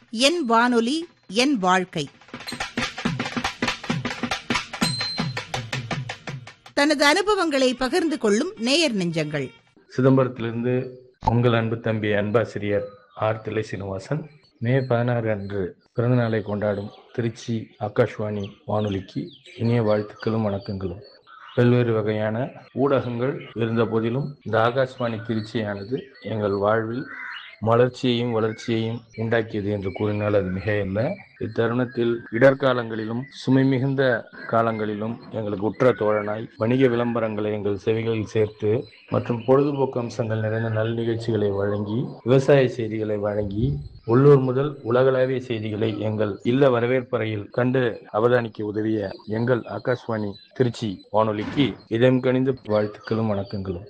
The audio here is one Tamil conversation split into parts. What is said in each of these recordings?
என் வானொலி என் வாழ்க்கை தனது அனுபவங்களை பகிர்ந்து கொள்ளும் நேயர் நெஞ்சங்கள் சிதம்பரத்திலிருந்து உங்கள் அன்பு தம்பி அன்பாசிரியர் ஆர் திலை சீனிவாசன் மே பதினாறு அன்று பிறந்தநாளை கொண்டாடும் திருச்சி ஆகாஷ்வாணி வானொலிக்கு இனிய வாழ்த்துக்களும் வணக்கங்களும் பல்வேறு வகையான ஊடகங்கள் இருந்த போதிலும் இந்த ஆகாஷ்வாணி திருச்சியானது எங்கள் வாழ்வில் மலர்ச்சியையும் வளர்ச்சியையும் உண்டாக்கியது என்று கூறினால் அது மிகையல்ல இத்தருணத்தில் இடர்காலங்களிலும் சுமை மிகுந்த காலங்களிலும் எங்களுக்கு உற்ற தோழனாய் வணிக விளம்பரங்களை எங்கள் செவிகளில் சேர்த்து மற்றும் பொழுதுபோக்கு அம்சங்கள் நிறைந்த நல் நிகழ்ச்சிகளை வழங்கி விவசாய செய்திகளை வழங்கி உள்ளூர் முதல் உலகளாவிய செய்திகளை எங்கள் இல்ல வரவேற்பறையில் கண்டு அவதானிக்க உதவிய எங்கள் ஆகாஷ்வாணி திருச்சி வானொலிக்கு இதயம் கணிந்த வாழ்த்துக்களும் வணக்கங்களும்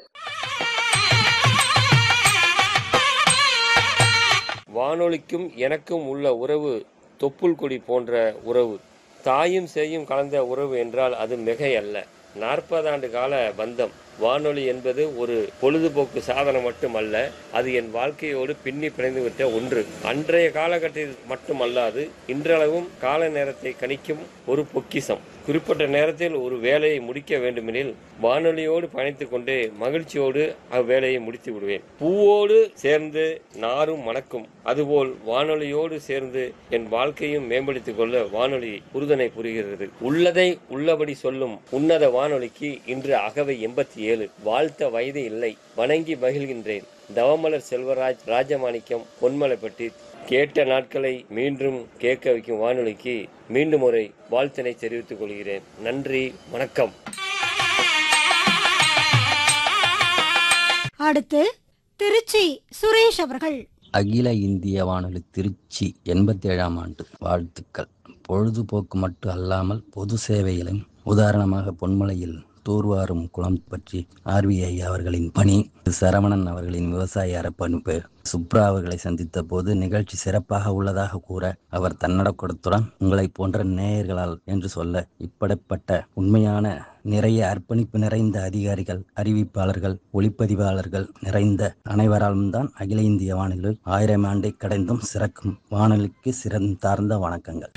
வானொலிக்கும் எனக்கும் உள்ள உறவு தொப்புள் கொடி போன்ற உறவு தாயும் சேயும் கலந்த உறவு என்றால் அது மிகை அல்ல நாற்பது ஆண்டு கால பந்தம் வானொலி என்பது ஒரு பொழுதுபோக்கு சாதனம் மட்டுமல்ல அது என் வாழ்க்கையோடு பின்னி பிணைந்து விட்ட ஒன்று அன்றைய காலகட்டத்தில் மட்டுமல்லாது இன்றளவும் கால நேரத்தை கணிக்கும் ஒரு பொக்கிசம் குறிப்பிட்ட நேரத்தில் ஒரு வேலையை முடிக்க வேண்டுமெனில் வானொலியோடு பயணித்துக் கொண்டே மகிழ்ச்சியோடு அவ்வேலையை முடித்து விடுவேன் பூவோடு சேர்ந்து நாரும் மணக்கும் அதுபோல் வானொலியோடு சேர்ந்து என் வாழ்க்கையும் மேம்படுத்திக் கொள்ள வானொலி உறுதுணை புரிகிறது உள்ளதை உள்ளபடி சொல்லும் உன்னத வானொலிக்கு இன்று அகவை எண்பத்தி ஏழு வாழ்த்த வயது இல்லை வணங்கி மகிழ்கின்றேன் தவமலர் செல்வராஜ் ராஜமாணிக்கம் பொன்மலைப்பட்டி கேட்ட நாட்களை மீண்டும் கேட்க வைக்கும் வானொலிக்கு மீண்டும் ஒரு வாழ்த்தினை தெரிவித்துக் கொள்கிறேன் நன்றி வணக்கம் அடுத்து திருச்சி சுரேஷ் அவர்கள் அகில இந்திய வானொலி திருச்சி எண்பத்தி ஏழாம் ஆண்டு வாழ்த்துக்கள் பொழுதுபோக்கு மட்டும் அல்லாமல் பொது சேவையிலும் உதாரணமாக பொன்மலையில் தூர்வாரும் குளம் பற்றி ஆர்விஐ அவர்களின் பணி சரவணன் அவர்களின் விவசாய அறப்பணிப்பு சுப்ரா அவர்களை சந்தித்த போது நிகழ்ச்சி சிறப்பாக உள்ளதாக கூற அவர் தன்னடக்கத்துடன் உங்களை போன்ற நேயர்களால் என்று சொல்ல இப்படிப்பட்ட உண்மையான நிறைய அர்ப்பணிப்பு நிறைந்த அதிகாரிகள் அறிவிப்பாளர்கள் ஒளிப்பதிவாளர்கள் நிறைந்த அனைவராலும் தான் அகில இந்திய வானொலி ஆயிரம் ஆண்டை கடந்தும் சிறக்கும் வானொலிக்கு சிறந்தார்ந்த வணக்கங்கள்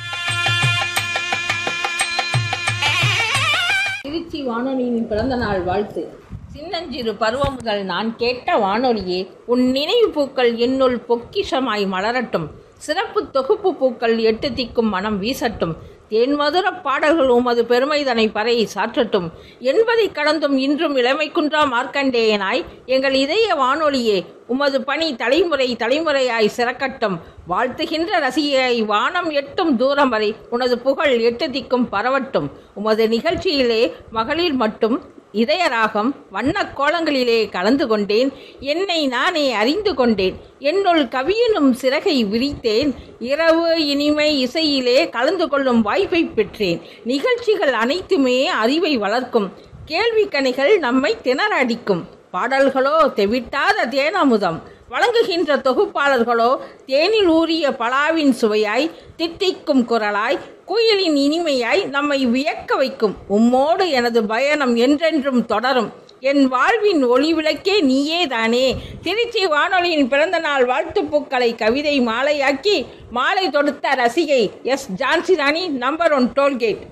திருச்சி வானொலியின் பிறந்த நாள் வாழ்த்து சின்னஞ்சிறு பருவம் முதல் நான் கேட்ட வானொலியே உன் நினைவு பூக்கள் என்னுள் பொக்கிஷமாய் மலரட்டும் சிறப்பு தொகுப்பு பூக்கள் எட்டு திக்கும் மனம் வீசட்டும் தேன்மதுர பாடல்கள் உமது பெருமைதனை பறை சாற்றட்டும் என்பதை கடந்தும் இன்றும் இளமை குன்றா மார்க்கண்டேயனாய் எங்கள் இதய வானொலியே உமது பணி தலைமுறை தலைமுறையாய் சிறக்கட்டும் வாழ்த்துகின்ற ரசிகையை வானம் எட்டும் தூரம் வரை உனது புகழ் எட்டு திக்கும் பரவட்டும் உமது நிகழ்ச்சியிலே மகளிர் மட்டும் இதயராகம் வண்ணக் கோலங்களிலே கலந்து கொண்டேன் என்னை நானே அறிந்து கொண்டேன் என்னுள் கவியனும் சிறகை விரித்தேன் இரவு இனிமை இசையிலே கலந்து கொள்ளும் வாய்ப்பை பெற்றேன் நிகழ்ச்சிகள் அனைத்துமே அறிவை வளர்க்கும் கேள்வி கணிகள் நம்மை திணறடிக்கும் பாடல்களோ தெவிட்டாத தேனமுதம் வழங்குகின்ற தொகுப்பாளர்களோ தேனில் ஊறிய பலாவின் சுவையாய் தித்திக்கும் குரலாய் குயிலின் இனிமையாய் நம்மை வியக்க வைக்கும் உம்மோடு எனது பயணம் என்றென்றும் தொடரும் என் வாழ்வின் ஒளி விளக்கே நீயே தானே திருச்சி வானொலியின் பிறந்த நாள் வாழ்த்துப்பூக்களை கவிதை மாலையாக்கி மாலை தொடுத்த ரசிகை S Jhansi Rani number one tollgate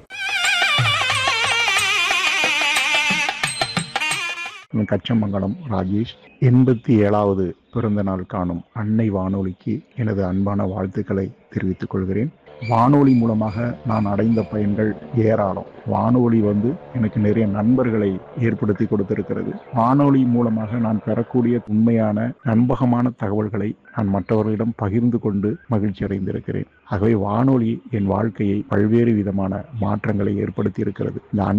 Kachamangalam Rajesh எண்பத்தி ஏழாவது பிறந்த நாள் காணும் அன்னை வானொலிக்கு எனது அன்பான வாழ்த்துக்களை தெரிவித்துக் கொள்கிறேன் வானொலி மூலமாக நான் அடைந்த பயன்கள் ஏராளம் வானொலி வந்து எனக்கு நிறைய நண்பர்களை ஏற்படுத்தி கொடுத்திருக்கிறது வானொலி மூலமாக நான் பெறக்கூடிய உண்மையான நம்பகமான தகவல்களை நான் மற்றவர்களிடம் பகிர்ந்து கொண்டு மகிழ்ச்சி அடைந்திருக்கிறேன் ஆகவே வானொலி என் வாழ்க்கையை பல்வேறு விதமான மாற்றங்களை ஏற்படுத்தி இருக்கிறது இந்த